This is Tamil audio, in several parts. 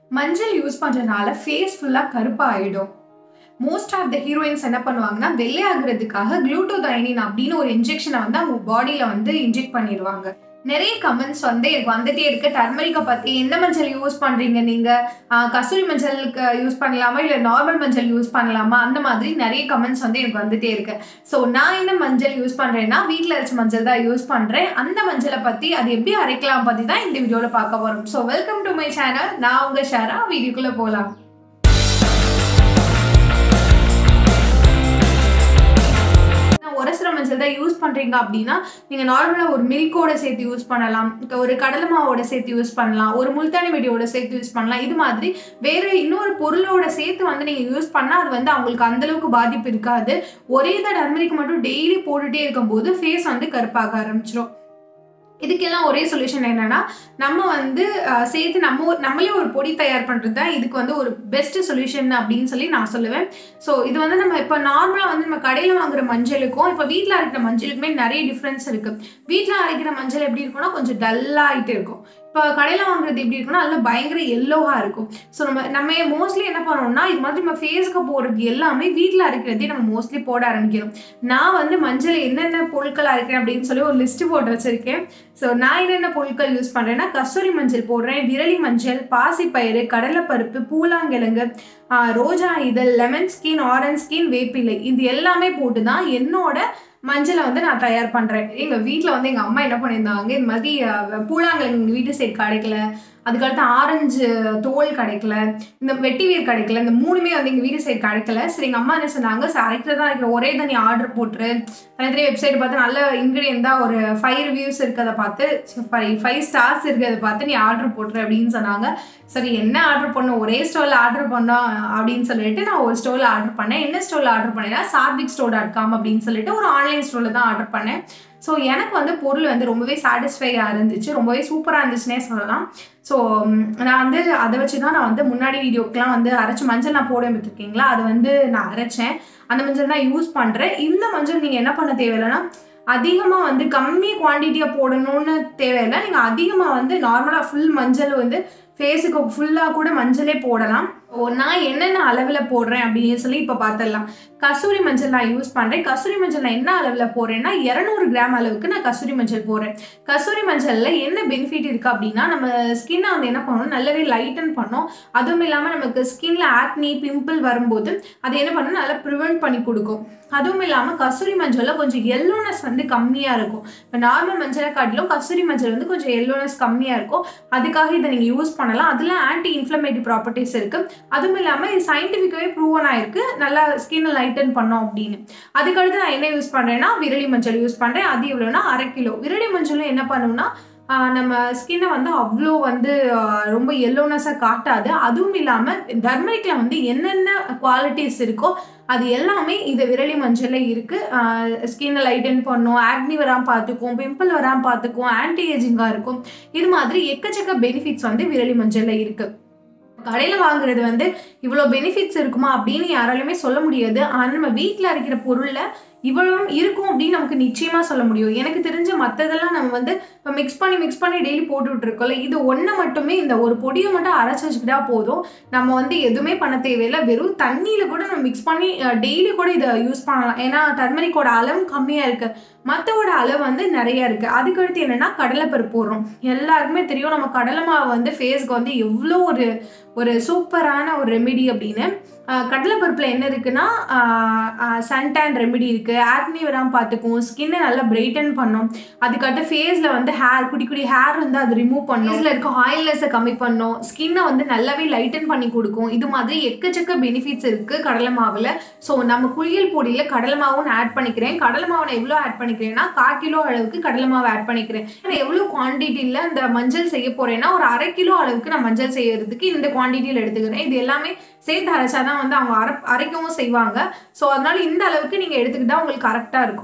மஞ்சள் யூஸ் பண்ணுறதுனால ஃபேஸ் ஃபுல்லாக கருப்பாயிடும் மோஸ்ட் ஆஃப் த ஹீரோயின்ஸ் என்ன பண்ணுவாங்கன்னா வெள்ளையாகிறதுக்காக குளூட்டோதைனின் அப்படின்னு ஒரு இன்ஜெக்ஷனை வந்து அவங்க பாடியில் வந்து இன்ஜெக்ட் பண்ணிடுவாங்க நிறைய கமெண்ட்ஸ் வந்து எனக்கு வந்துட்டே இருக்கு டர்மரிக்கை பற்றி எந்த மஞ்சள் யூஸ் பண்ணுறீங்க நீங்கள் கஸ்தூரி மஞ்சளுக்கு யூஸ் பண்ணலாமா இல்லை நார்மல் மஞ்சள் யூஸ் பண்ணலாமா அந்த மாதிரி நிறைய கமெண்ட்ஸ் வந்து எனக்கு வந்துட்டே இருக்கு ஸோ நான் என்ன மஞ்சள் யூஸ் பண்ணுறேன்னா வீட்டில் அரைச்ச மஞ்சள் தான் யூஸ் பண்ணுறேன் அந்த மஞ்சளை பற்றி அது எப்படி அரைக்கலாம் பற்றி தான் இந்த வீடியோவில் பார்க்க போகிறோம் so welcome to my channel நான் உங்கள் ஷேரா வீடியோக்குள்ளே போகலாம் உரசுற மஞ்சள் தான் யூஸ் பண்ணுறீங்க அப்படின்னா நீங்கள் நார்மலாக ஒரு மில்கோட சேர்த்து யூஸ் பண்ணலாம் ஒரு கடலை மாவோட சேர்த்து யூஸ் பண்ணலாம் ஒரு முல்தானி வெடியோட சேர்த்து யூஸ் பண்ணலாம் இது மாதிரி வேறு இன்னொரு பொருளோட சேர்த்து வந்து நீங்கள் யூஸ் பண்ணால் அது வந்து அவங்களுக்கு அந்தளவுக்கு பாதிப்பு இருக்காது ஒரே தான் டர்மரிக் மட்டும் டெய்லி போட்டுகிட்டே இருக்கும்போது ஃபேஸ் வந்து கருப்பாக ஆரம்பிச்சிடும் இதுக்கெல்லாம் ஒரே சொல்யூஷன் என்னன்னா நம்ம வந்து சேர்த்து நம்ம நம்மளே ஒரு பொடி தயார் பண்ணுறது தான் இதுக்கு வந்து ஒரு பெஸ்ட் சொல்யூஷன் அப்படின்னு சொல்லி நான் சொல்லுவேன் ஸோ இது வந்து நம்ம இப்போ நார்மலாக வந்து நம்ம கடையில் வாங்குற மஞ்சளுக்கும் இப்போ வீட்டில் அரைக்கிற மஞ்சளுக்குமே நிறைய டிஃப்ரென்ஸ் இருக்குது வீட்டில் அரைக்கிற மஞ்சள் எப்படி இருக்கும்னா கொஞ்சம் டல்லாகிட்டு இருக்கும் இப்போ கடையில் வாங்குறது எப்படி இருக்குன்னா அதில் பயங்கர எல்லோவாக இருக்கும் ஸோ நம்ம நம்ம மோஸ்ட்லி என்ன பண்ணோம்னா இது மாதிரி நம்ம ஃபேஸுக்கு போடுறது எல்லாமே வீட்டில் அரைக்கிறதே நம்ம மோஸ்ட்லி போட ஆரம்பிக்கணும் நான் வந்து மஞ்சள் என்னென்ன பொருட்கள் அரைக்கிறேன் அப்படின்னு சொல்லி ஒரு லிஸ்ட்டு போட்டு வச்சுருக்கேன் ஸோ நான் என்னென்ன பொருட்கள் யூஸ் பண்ணுறேன்னா கஸ்தூரி மஞ்சள் போடுறேன் விரலி மஞ்சள் பாசிப்பயிறு கடலைப்பருப்பு பூலாங்கிழங்கு ரோஜா இதழ் லெமன் ஸ்கின் ஆரஞ்ச் ஸ்கின் வேப்பிலை இது எல்லாமே போட்டு தான் என்னோட மஞ்சளை வந்து நான் தயார் பண்ணுறேன் எங்கள் வீட்டில் வந்து எங்கள் அம்மா என்ன பண்ணியிருந்தாங்க இது மாதிரி பூலாங்கிழங்கு எங்கள் வீட்டு சைடு கிடைக்கல அதுக்கடுத்து ஆரஞ்சு தோல் கிடைக்கல இந்த வெட்டி வேர் கிடைக்கல இந்த மூணுமே வந்து எங்கள் வீட்டு சைடு கிடைக்கல சரி எங்கள் அம்மா என்ன சொன்னாங்க சரி அரைக்கிறதா இருக்கிற ஒரே தனி ஆர்டர் போட்டுரு தனித்தனி வெப்சைட் பார்த்து நல்ல இன்க்ரீடியன் தான் ஒரு ஃபைவ் ரிவ்யூஸ் இருக்கிறத பார்த்து ஃபைவ் ஃபைவ் ஸ்டார்ஸ் இருக்கிறத பார்த்து நீ ஆர்டர் போட்டுரு அப்படின்னு சொன்னாங்க சரி என்ன ஆர்டர் பண்ணோம் ஒரே ஸ்டோரில் ஆர்டர் பண்ணோம் அப்படின்னு சொல்லிட்டு நான் ஒரு ஸ்டோரில் ஆர்டர் பண்ணேன் என்ன ஸ்டோரில் ஆர்டர் பண்ணேன்னா சாத்விக் ஸ்டோர் டாட் காம் அப்படின்னு சொல்லிட்டு ஒரு ஆன்லைன் ஸ்டோரில் தான் ஆர்டர் பண்ணேன் ஸோ எனக்கு வந்து பொருள் வந்து ரொம்பவே சாட்டிஸ்ஃபையாக இருந்துச்சு ரொம்பவே சூப்பராக இருந்துச்சுன்னே சொல்லலாம் ஸோ நான் வந்து அதை வச்சு தான் நான் வந்து முன்னாடி வீடியோக்கெலாம் வந்து அரைச்ச மஞ்சள் நான் போட பார்த்துருக்கீங்களா அது வந்து நான் அரைச்சேன் அந்த மஞ்சள் தான் யூஸ் பண்ணுறேன் இந்த மஞ்சள் நீங்கள் என்ன பண்ண தேவையில்லைன்னா அதிகமாக வந்து கம்மி குவான்டிட்டியாக போடணும்னு தேவையில்லை நீங்கள் அதிகமாக வந்து நார்மலாக ஃபுல் மஞ்சள் வந்து ஃபேஸுக்கு ஃபுல்லாக கூட மஞ்சளே போடலாம் ஓ நான் என்னென்ன அளவில் போடுறேன் அப்படின்னு சொல்லி இப்போ பார்த்துடலாம் கசூரி மஞ்சள் நான் யூஸ் பண்ணுறேன் கசூரி மஞ்சள் நான் என்ன அளவில் போடுறேன்னா இரநூறு கிராம் அளவுக்கு நான் கசூரி மஞ்சள் போடுறேன் கசூரி மஞ்சளில் என்ன பெனிஃபிட் இருக்குது அப்படின்னா நம்ம ஸ்கின்னை வந்து என்ன பண்ணணும் நல்லாவே லைட்டன் பண்ணோம் அதுவும் இல்லாமல் நமக்கு ஸ்கின்ல ஆக்னி பிம்பிள் வரும்போது அது என்ன பண்ணணும் நல்லா ப்ரிவெண்ட் பண்ணி கொடுக்கும் அதுவும் இல்லாமல் கசூரி மஞ்சளில் கொஞ்சம் எல்லோனஸ் வந்து கம்மியாக இருக்கும் இப்போ நார்மல் மஞ்சளை காட்டிலும் கசூரி மஞ்சள் வந்து கொஞ்சம் எல்லோனஸ் கம்மியாக இருக்கும் அதுக்காக இதை நீங்கள் யூஸ் பண்ணலாம் அதில் ஆன்டி இன்ஃப்ளமேட்டிவ் ப்ராப்பர்ட்டிஸ் இருக்குது அதுவும் இல்லாமல் இது சயின்டிஃபிக்காகவே ப்ரூவன் ஆயிருக்கு நல்லா ஸ்கின்னை லைட்டன் பண்ணோம் அப்படின்னு அதுக்கடுத்து நான் என்ன யூஸ் பண்ணுறேன்னா விரலி மஞ்சள் யூஸ் பண்ணுறேன் அது எவ்வளோனா அரை கிலோ விரலி மஞ்சளும் என்ன பண்ணுன்னா நம்ம ஸ்கின்னை வந்து அவ்வளோ வந்து ரொம்ப எல்லோனஸாக காட்டாது அதுவும் இல்லாமல் டர்மரிக்கில் வந்து என்னென்ன குவாலிட்டிஸ் இருக்கோ அது எல்லாமே இது விரலி மஞ்சளில் இருக்குது ஸ்கின்னை லைட்டன் பண்ணும் ஆக்னி வராமல் பார்த்துக்கும் பிம்பிள் வராமல் பார்த்துக்கும் ஆன்டி ஏஜிங்காக இருக்கும் இது மாதிரி எக்கச்சக்க பெனிஃபிட்ஸ் வந்து விரலி மஞ்சளில் இருக்குது கடையில் வாங்குறது வந்து இவ்வளோ பெனிஃபிட்ஸ் இருக்குமா அப்படின்னு யாராலையுமே சொல்ல முடியாது ஆனால் நம்ம வீட்டில் அரைக்கிற பொருளில் இவ்வளவும் இருக்கும் அப்படின்னு நமக்கு நிச்சயமாக சொல்ல முடியும் எனக்கு தெரிஞ்ச மற்றதெல்லாம் நம்ம வந்து இப்போ மிக்ஸ் பண்ணி மிக்ஸ் பண்ணி டெய்லி போட்டுட்டு இருக்கோம்ல இது ஒன்றை மட்டுமே இந்த ஒரு பொடியை மட்டும் அரைச்சி வச்சுக்கிட்டா போதும் நம்ம வந்து எதுவுமே பண்ண தேவையில்லை வெறும் தண்ணியில் கூட நம்ம மிக்ஸ் பண்ணி டெய்லி கூட இதை யூஸ் பண்ணலாம் ஏன்னா டர்மரிக்கோட அளவு கம்மியாக இருக்குது மற்றவோட அளவு வந்து நிறைய இருக்குது அதுக்கடுத்து என்னென்னா கடலைப்பருப்பு போடுறோம் எல்லாருக்குமே தெரியும் நம்ம கடலை மாவு வந்து ஃபேஸ்க்கு வந்து எவ்வளோ ஒரு ஒரு சூப்பரான ஒரு ரெமிடி அப்படின்னு கடலைப்பருப்பில் என்ன இருக்குன்னா சன்டேன் ரெமிடி இருக்குது ஆக்னி வராமல் பார்த்துக்கும் ஸ்கின்னை நல்லா பிரைட்டன் பண்ணும் அதுக்கடுத்து ஃபேஸில் வந்து ஹேர் குடி குடி ஹேர் வந்து அது ரிமூவ் பண்ணும் ஃபேஸில் இருக்க ஆயில்னஸை கம்மி பண்ணும் ஸ்கின்னை வந்து நல்லாவே லைட்டன் பண்ணி கொடுக்கும் இது மாதிரி எக்கச்சக்க பெனிஃபிட்ஸ் இருக்குது கடலை மாவில் ஸோ நம்ம குளியல் பொடியில் கடலை மாவும் ஆட் பண்ணிக்கிறேன் கடலை மாவை நான் எவ்வளோ ஆட் பண்ணிக்கிறேன்னா கால் கிலோ அளவுக்கு கடலை மாவு ஆட் பண்ணிக்கிறேன் நான் எவ்வளோ குவான்டிட்டியில் இந்த மஞ்சள் செய்ய போகிறேன்னா ஒரு அரை கிலோ அளவுக்கு நான் மஞ்சள் செய்யறதுக்கு இந்த குவான்டிட்டியில் எடுத்துக்கிறேன் இது எல்லாமே சேர்த்து அரைச்சாதான் வந்து அவங்க அரை அரைக்கவும் செய்வாங்க ஸோ அதனால இந்த அளவுக்கு நீங்கள் எடுத்துக்கிட்டா உங்களுக்கு கரெக்டாக இருக்கும்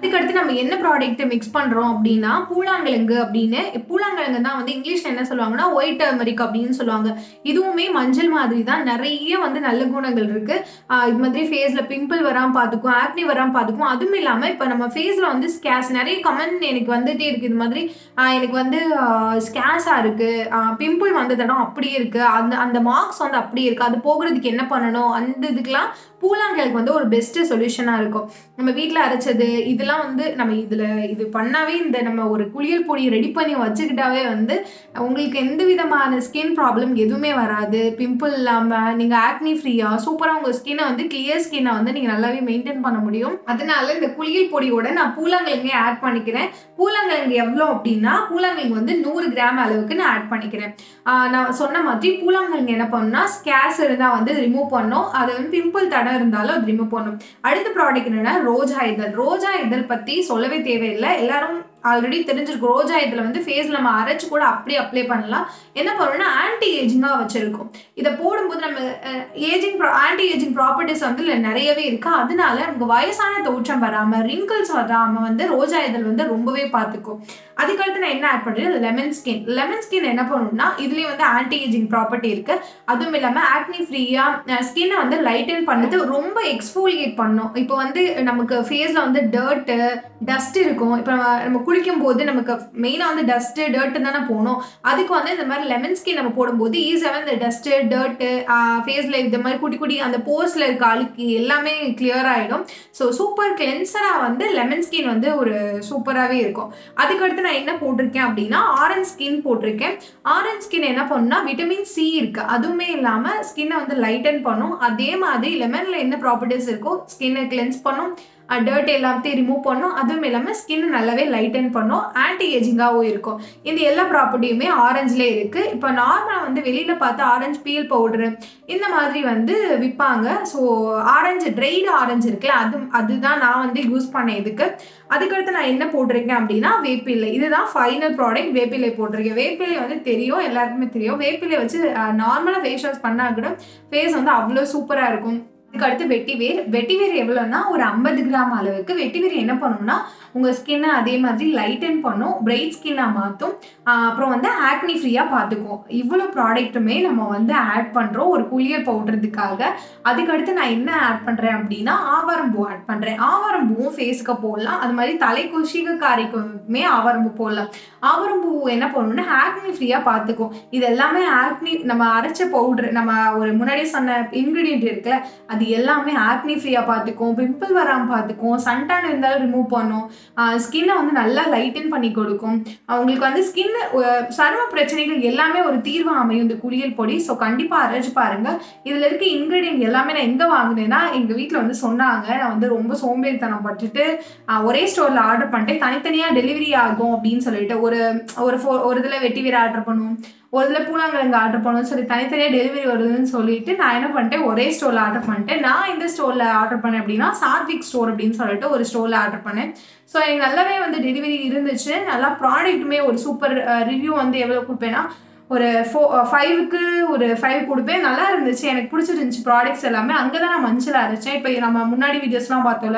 அதுக்கடுத்து நம்ம என்ன ப்ராடக்ட் மிக்ஸ் பண்ணுறோம் அப்படின்னா பூலாங்கிழங்கு அப்படின்னு பூலாங்கிழங்கு தான் வந்து இங்கிலீஷில் என்ன சொல்லுவாங்கன்னா ஒயிட் டர்மரிக் அப்படின்னு சொல்லுவாங்க இதுவுமே மஞ்சள் மாதிரி தான் நிறைய வந்து நல்ல குணங்கள் இருக்கு ஆஹ் இது மாதிரி ஃபேஸில் பிம்பிள் வராமல் பார்த்துக்கும் ஆக்னி வராமல் பார்த்துக்கும் அதுவும் இல்லாமல் இப்போ நம்ம ஃபேஸில் வந்து ஸ்கேஸ் நிறைய கமெண்ட் எனக்கு வந்துட்டே இருக்கு இது மாதிரி ஆஹ் எனக்கு வந்து ஸ்கேஸாக இருக்கு பிம்பிள் வந்த தடம் அப்படியே இருக்கு அந்த அந்த மார்க்ஸ் வந்து அப்படியே இருக்கு அது போகிறதுக்கு என்ன பண்ணணும் அந்த இதுக்கெல்லாம் பூலாங்கலுக்கு வந்து ஒரு பெஸ்ட் சொல்யூஷனாக இருக்கும் நம்ம வீட்டில் அரைச்சது இதெல்லாம் வந்து நம்ம இதில் இது பண்ணாவே இந்த நம்ம ஒரு குளியல் பொடி ரெடி பண்ணி வச்சுக்கிட்டாவே வந்து உங்களுக்கு எந்த விதமான ஸ்கின் ப்ராப்ளம் எதுவுமே வராது பிம்பிள் இல்லாமல் நீங்கள் ஆக்னி ஃப்ரீயாக சூப்பராக உங்கள் ஸ்கின்னை வந்து கிளியர் ஸ்கின்னை வந்து நீங்கள் நல்லாவே மெயின்டைன் பண்ண முடியும் அதனால இந்த குளியல் பொடியோட நான் பூலாங்கிழங்கே ஆட் பண்ணிக்கிறேன் பூலாங்கிழங்கு எவ்வளோ அப்படின்னா பூலாங்கிழங்கு வந்து நூறு கிராம் அளவுக்கு நான் ஆட் பண்ணிக்கிறேன் ஆஹ் நான் சொன்ன மாதிரி பூலாங்கிழங்கு என்ன பண்ணணும்னா ஸ்கேஸ் இருந்தால் வந்து ரிமூவ் பண்ணணும் அதை வந்து பிம்பிள் தடம் இருந்தாலும் அது ரிமூவ் பண்ணணும் அடுத்த ப்ராடக்ட் என்னன்னா ரோஜா இதழ் ரோஜா இதழ் பற்றி சொல்லவே தேவையில்லை எல்லாரும் ஆல்ரெடி தெரிஞ்சிருக்கும் ரோஜா இதில் வந்து ஃபேஸில் நம்ம அரைச்சு கூட அப்படியே அப்ளை பண்ணலாம் என்ன பண்ணணும்னா ஆன்டி ஏஜிங்காக வச்சுருக்கோம் இதை போடும்போது நம்ம ஏஜிங் ஆன்டி ஏஜிங் ப்ராப்பர்ட்டிஸ் வந்து இதில் நிறையவே இருக்கு அதனால நமக்கு வயசான தோற்றம் வராமல் ரிங்கிள்ஸ் வராமல் வந்து ரோஜா இதழ் வந்து ரொம்பவே பார்த்துக்கும் அதுக்கடுத்து நான் என்ன ஆட் பண்ணுறேன் லெமன் ஸ்கின் லெமன் ஸ்கின் என்ன பண்ணணும்னா இதுலேயே வந்து ஆன்டி ஏஜிங் ப்ராப்பர்ட்டி இருக்கு அதுவும் இல்லாமல் ஆக்னி ஃப்ரீயாக ஸ்கின்னை வந்து லைட்டன் பண்ணது ரொம்ப எக்ஸ்ஃபோலியேட் பண்ணும் இப்போ வந்து நமக்கு ஃபேஸில் வந்து டர்ட்டு டஸ்ட் இருக்கும் இப்போ நம்ம குளிக்கும் போது நமக்கு மெயினாக வந்து டஸ்ட்டு டர்ட்டு தானே போகணும் அதுக்கு வந்து இந்த மாதிரி லெமன் ஸ்கின் நம்ம போடும்போது ஈஸியாக இந்த டஸ்ட்டு டர்ட்டு ஃபேஸில் இந்த மாதிரி குட்டி குட்டி அந்த போர்ஸில் இருக்க அழுக்கு எல்லாமே கிளியர் ஆகிடும் ஸோ சூப்பர் கிளென்சராக வந்து லெமன் ஸ்கின் வந்து ஒரு சூப்பராகவே இருக்கும் அதுக்கடுத்து நான் என்ன போட்டிருக்கேன் அப்படின்னா ஆரஞ்ச் ஸ்கின் போட்டிருக்கேன் ஆரஞ்ச் ஸ்கின் என்ன பண்ணுன்னா விட்டமின் சி இருக்குது அதுவுமே இல்லாமல் ஸ்கின்னை வந்து லைட்டன் பண்ணும் அதே மாதிரி லெமனில் என்ன ப்ராப்பர்ட்டிஸ் இருக்கோ ஸ்கின்னை கிளென்ஸ் பண்ணும் டர்ட் எல்லாத்தையும் ரிமூவ் பண்ணும் அதுவும் இல்லாமல் ஸ்கின் நல்லாவே லைட்டன் பண்ணும் ஆன்டி ஏஜிங்காகவும் இருக்கும் இந்த எல்லா ப்ராப்பர்ட்டியுமே ஆரஞ்சில் இருக்குது இப்போ நார்மலாக வந்து வெளியில் பார்த்து ஆரஞ்சு பீல் பவுடரு இந்த மாதிரி வந்து விற்பாங்க ஸோ ஆரஞ்சு ட்ரைடு ஆரஞ்சு இருக்குல்ல அது அதுதான் நான் வந்து யூஸ் பண்ணேன் இதுக்கு அதுக்கடுத்து நான் என்ன போட்டிருக்கேன் அப்படின்னா வேப்பிலை இதுதான் ஃபைனல் ப்ராடக்ட் வேப்பிலை போட்டிருக்கேன் வேப்பிலை வந்து தெரியும் எல்லாருக்குமே தெரியும் வேப்பிலை வச்சு நார்மலாக ஃபேஸ் வாஷ் பண்ணால் கூட ஃபேஸ் வந்து அவ்வளோ சூப்பராக இருக்கும் இதுக்கு அடுத்து வெட்டிவேர் வெட்டிவேர் எவ்வளோன்னா ஒரு ஐம்பது கிராம் அளவுக்கு வெட்டிவேர் என்ன பண்ணும்னா உங்கள் ஸ்கின்னை அதே மாதிரி லைட்டன் பண்ணும் பிரைட் ஸ்கின்னாக மாற்றும் அப்புறம் வந்து ஆக்னி ஃப்ரீயாக பார்த்துக்கும் இவ்வளோ ப்ராடக்ட்டுமே நம்ம வந்து ஆட் பண்ணுறோம் ஒரு குளியல் பவுடறதுக்காக அதுக்கடுத்து நான் என்ன ஆட் பண்ணுறேன் அப்படின்னா ஆவாரம்பூ ஆட் பண்ணுறேன் ஆவாரம்பூவும் ஃபேஸுக்கு போடலாம் அது மாதிரி தலை குஷிகாரிக்குமே ஆவாரம்பூ போடலாம் ஆவாரம்பூ என்ன பண்ணணும்னா ஆக்னி ஃப்ரீயாக பார்த்துக்கும் இது எல்லாமே ஆக்னி நம்ம அரைச்ச பவுட்ரு நம்ம ஒரு முன்னாடியே சொன்ன இன்க்ரீடியன்ட் இருக்குல்ல அது எல்லாமே ஆக்னி ஃப்ரீயாக பார்த்துக்கும் பிம்பிள் வராமல் பார்த்துக்கும் சன்டான் இருந்தாலும் ரிமூவ் பண்ணும் ஸ்கின்னை வந்து நல்லா லைட்டன் பண்ணி கொடுக்கும் அவங்களுக்கு வந்து ஸ்கின் சரும பிரச்சனைகள் எல்லாமே ஒரு தீர்வு அமையும் இந்த குளியல் பொடி ஸோ கண்டிப்பாக அரைச்சு பாருங்க இதில் இருக்க இன்க்ரீடியன்ட் எல்லாமே நான் எங்கே வாங்கினேன்னா எங்கள் வீட்டில் வந்து சொன்னாங்க நான் வந்து ரொம்ப சோம்பேறித்தனம் பட்டுட்டு ஒரே ஸ்டோரில் ஆர்டர் பண்ணிட்டு தனித்தனியாக டெலிவரி ஆகும் அப்படின்னு சொல்லிட்டு ஒரு ஒரு ஃபோ ஒரு இதில் வெட்டி வீர ஆர்டர் பண்ணுவோம் ஒரு இதில் பூனாங்கிழங்கு ஆர்டர் பண்ணணும்னு சொல்லி தனித்தனியாக டெலிவரி வருதுன்னு சொல்லிட்டு நான் என்ன பண்ணிட்டேன் ஒரே ஸ்டோரில் ஆர்டர் பண்ணிட்டேன் நான் இந்த ஸ்டோரில் ஆர்டர் பண்ணேன் அப்படின்னா சாத்விக் ஸ்டோர் அப்படின்னு சொல்லிட்டு ஒரு ஸ்டோரில் ஆர்டர் பண்ணேன் ஸோ எனக்கு நல்லாவே வந்து டெலிவரி இருந்துச்சு நல்லா ப்ராடக்ட்டுமே ஒரு சூப்பர் ரிவ்யூ வந்து எவ்வளோ கொடுப்பேன்னா ஒரு ஃபோ ஃபைவுக்கு ஒரு ஃபைவ் கொடுப்பேன் நல்லா இருந்துச்சு எனக்கு பிடிச்சிருந்துச்சு ப்ராடக்ட்ஸ் எல்லாமே அங்கே தான் நான் மஞ்சள் அரைச்சேன் இப்போ நம்ம முன்னாடி வீடியோஸ்லாம் பார்த்தோம்ல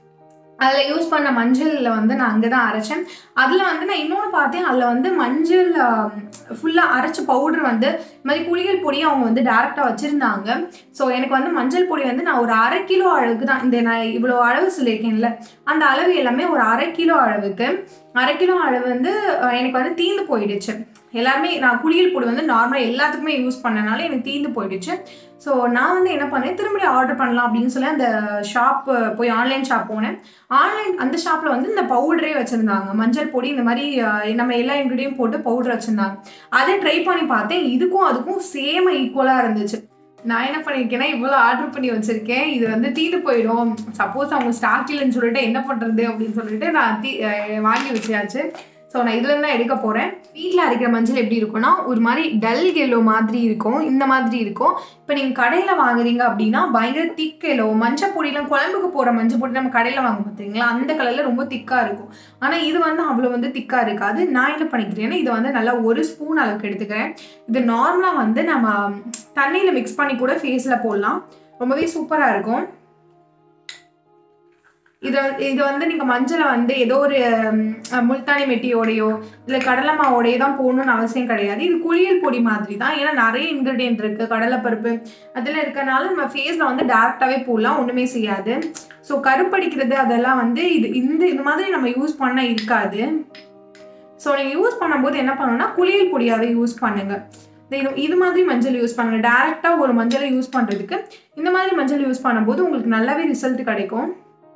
அதில் யூஸ் பண்ண மஞ்சளில் வந்து நான் அங்கே தான் அரைச்சேன் அதில் வந்து நான் இன்னொன்று பார்த்தேன் அதில் வந்து மஞ்சள் ஃபுல்லாக அரைச்ச பவுடர் வந்து இது மாதிரி குளியல் பொடி அவங்க வந்து டேரெக்டாக வச்சுருந்தாங்க ஸோ எனக்கு வந்து மஞ்சள் பொடி வந்து நான் ஒரு அரை கிலோ அளவுக்கு தான் இந்த நான் இவ்வளோ அளவு சொல்லியிருக்கேன்ல அந்த அளவு எல்லாமே ஒரு அரை கிலோ அளவுக்கு அரை கிலோ அளவு வந்து எனக்கு வந்து தீந்து போயிடுச்சு எல்லாருமே நான் குளியல் பொடி வந்து நார்மலாக எல்லாத்துக்குமே யூஸ் பண்ணனால எனக்கு தீந்து போயிடுச்சு ஸோ நான் வந்து என்ன பண்ணேன் திரும்பி ஆர்டர் பண்ணலாம் அப்படின்னு சொல்லி அந்த ஷாப் போய் ஆன்லைன் ஷாப் போனேன் ஆன்லைன் அந்த ஷாப்பில் வந்து இந்த பவுடரே வச்சுருந்தாங்க மஞ்சள் பொடி இந்த மாதிரி நம்ம எல்லா இன்க்ரீடியும் போட்டு பவுடர் வச்சுருந்தாங்க அதை ட்ரை பண்ணி பார்த்தேன் இதுக்கும் அதுக்கும் சேம் ஈக்குவலாக இருந்துச்சு நான் என்ன பண்ணியிருக்கேன்னா இவ்வளோ ஆர்டர் பண்ணி வச்சுருக்கேன் இது வந்து தீட்டு போயிடும் சப்போஸ் அவங்க ஸ்டாக் இல்லைன்னு சொல்லிட்டு என்ன பண்ணுறது அப்படின்னு சொல்லிட்டு நான் தீ வாங்கி வச்சியாச்சு ஸோ நான் இதுல தான் எடுக்க போகிறேன் வீட்டில் அரைக்கிற மஞ்சள் எப்படி இருக்கும்னா ஒரு மாதிரி டல் எல்லோ மாதிரி இருக்கும் இந்த மாதிரி இருக்கும் இப்போ நீங்கள் கடையில் வாங்குறீங்க அப்படின்னா பயங்கர திக் எல்லோ மஞ்சள் பொடியெலாம் குழம்புக்கு போகிற மஞ்சள் பொடி நம்ம கடையில் வாங்க பார்த்தீங்களா அந்த கலரில் ரொம்ப திக்காக இருக்கும் ஆனால் இது வந்து அவ்வளோ வந்து திக்காக இருக்காது நான் என்ன பண்ணிக்கிறேன்னா இதை வந்து நல்லா ஒரு ஸ்பூன் அளவுக்கு எடுத்துக்கிறேன் இது நார்மலாக வந்து நம்ம தண்ணியில் மிக்ஸ் பண்ணி கூட ஃபேஸில் போடலாம் ரொம்பவே சூப்பராக இருக்கும் இதை இது வந்து நீங்கள் மஞ்சளை வந்து ஏதோ ஒரு ம், முல்தானி மெட்டியோடையோ இல்லை கடலை மாவோடையோ தான் போடணும்னு அவசியம் கிடையாது இது குளியல் பொடி மாதிரி தான் ஏன்னா நிறைய இன்க்ரீடியன்ட் இருக்குது கடலைப்பருப்பு அதில் இருக்கறனால நம்ம ஃபேஸில் வந்து டேரெக்டாகவே போடலாம் ஒன்றுமே செய்யாது ஸோ கருப்படிக்கிறது அதெல்லாம் வந்து இது இந்த இது மாதிரி நம்ம யூஸ் பண்ண இருக்காது ஸோ நீங்கள் யூஸ் பண்ணும்போது என்ன பண்ணணும்னா குளியல் பொடியாகவே யூஸ் பண்ணுங்க இது இது மாதிரி மஞ்சள் யூஸ் பண்ணுங்க டேரெக்டாக ஒரு மஞ்சளை யூஸ் பண்ணுறதுக்கு இந்த மாதிரி மஞ்சள் யூஸ் பண்ணும்போது உங்களுக்கு நல்லாவே ரிசல்ட் கிடைக்கும்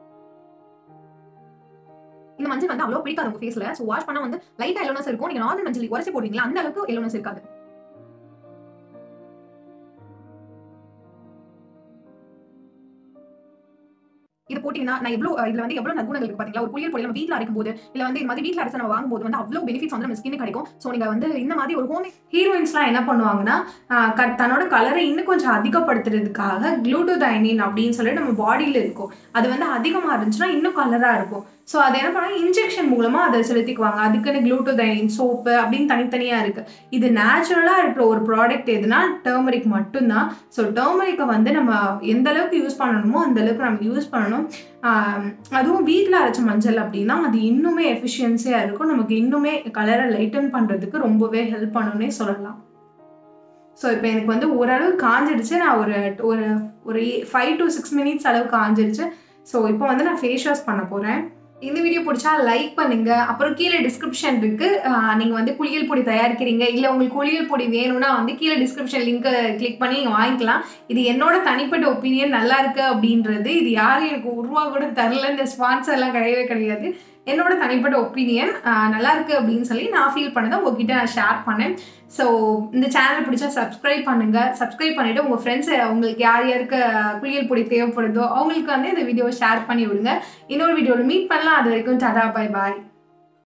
இந்த மஞ்சள் வந்து அவ்வளோ பிடிக்காது உங்க ஃபேஸ்ல ஸோ வாஷ் பண்ணா வந்து லைட்டா எல்லோனஸ் இருக்கும் நீங்க நார்மல் மஞ்சள் உரசி போடுவீங்களா அந்த அளவுக்கு எல்லோனஸ் இருக்காது இது போட்டீங்கன்னா நான் எவ்வளோ இதுல வந்து எவ்வளவு நற்குணங்கள் இருக்கு பாத்தீங்களா ஒரு புளியல் பொடி நம்ம வீட்ல அரைக்கும் போது இல்ல வந்து இந்த மாதிரி வீட்ல அரைச்சு நம்ம வாங்கும்போது வந்து அவ்வளவு பெனிஃபிட்ஸ் வந்து நம்ம ஸ்கின் கிடைக்கும் ஸோ நீங்க வந்து இந்த மாதிரி ஒரு ஹோம் ஹீரோயின்ஸ்லாம் என்ன பண்ணுவாங்கன்னா ஆஹ் க- தன்னோட கலரை இன்னும் கொஞ்சம் அதிகப்படுத்துறதுக்காக குளூட்டோதைனின் அப்படின்னு சொல்லிட்டு நம்ம பாடியில் இருக்கும் அது வந்து அதிகமாக இருந்துச்சுன்னா இன்னும் கலராக இருக்கும் ஸோ அதை என்ன பண்ணாங்க இன்ஜெக்ஷன் மூலமாக அதை செலுத்திக்குவாங்க அதுக்குன்னு குளூட்டோதைனின் சோப்பு அப்படின்னு தனித்தனியாக இருக்கு இது நேச்சுரலாக இருக்கிற ஒரு ப்ராடக்ட் எதுனா டர்மரிக் மட்டும்தான் ஸோ டர்மரிக்கை வந்து நம்ம எந்த அளவுக்கு யூஸ் பண்ணணுமோ அந்த அளவுக்கு நம்ம யூஸ் பண்ணணும் ஆஹ் அதுவும் வீட்டில் அரைச்ச மஞ்சள் அப்படின்னா அது இன்னுமே எஃபிஷியன்சியாக இருக்கும் நமக்கு இன்னுமே கலரை லைட்டன் பண்ணுறதுக்கு ரொம்பவே ஹெல்ப் பண்ணுன்னே சொல்லலாம் ஸோ இப்போ எனக்கு வந்து ஓரளவு காஞ்சிடுச்சு நான் ஒரு ஒரு ஒரு ஃபைவ் டு சிக்ஸ் மினிட்ஸ் அளவு காஞ்சிடுச்சு ஸோ இப்போ வந்து நான் ஃபேஸ் வாஷ் பண்ண போகிறேன் இந்த வீடியோ பிடிச்சா லைக் பண்ணுங்க அப்புறம் கீழே டிஸ்கிரிப்ஷன் இருக்கு ஆஹ் நீங்க வந்து குளியல் பொடி தயாரிக்கிறீங்க இல்ல உங்களுக்கு குளியல் பொடி வேணும்னா வந்து கீழே டிஸ்கிரிப்ஷன் லிங்க் கிளிக் பண்ணி நீங்க வாங்கிக்கலாம் இது என்னோட தனிப்பட்ட ஒப்பீனியன் நல்லா இருக்கு அப்படின்றது இது யாரும் எனக்கு ஒரு ரூபா கூட தரல இந்த ஸ்பான்சர் எல்லாம் கிடையவே கிடையாது என்னோட தனிப்பட்ட ஒப்பீனியன் நல்லா இருக்கு அப்படின்னு சொல்லி நான் ஃபீல் பண்ணதை உங்ககிட்ட நான் ஷேர் பண்ணேன் ஸோ இந்த சேனல் பிடிச்சா சப்ஸ்கிரைப் பண்ணுங்க சப்ஸ்கிரைப் பண்ணிட்டு உங்க ஃப்ரெண்ட்ஸ் உங்களுக்கு யார் யாருக்கு குளியல் பொடி தேவைப்படுதோ அவங்களுக்கு வந்து இந்த வீடியோவை ஷேர் பண்ணி விடுங்க இன்னொரு வீடியோவில் மீட் பண்ணலாம் அது வரைக்கும் டாடா பை பாய்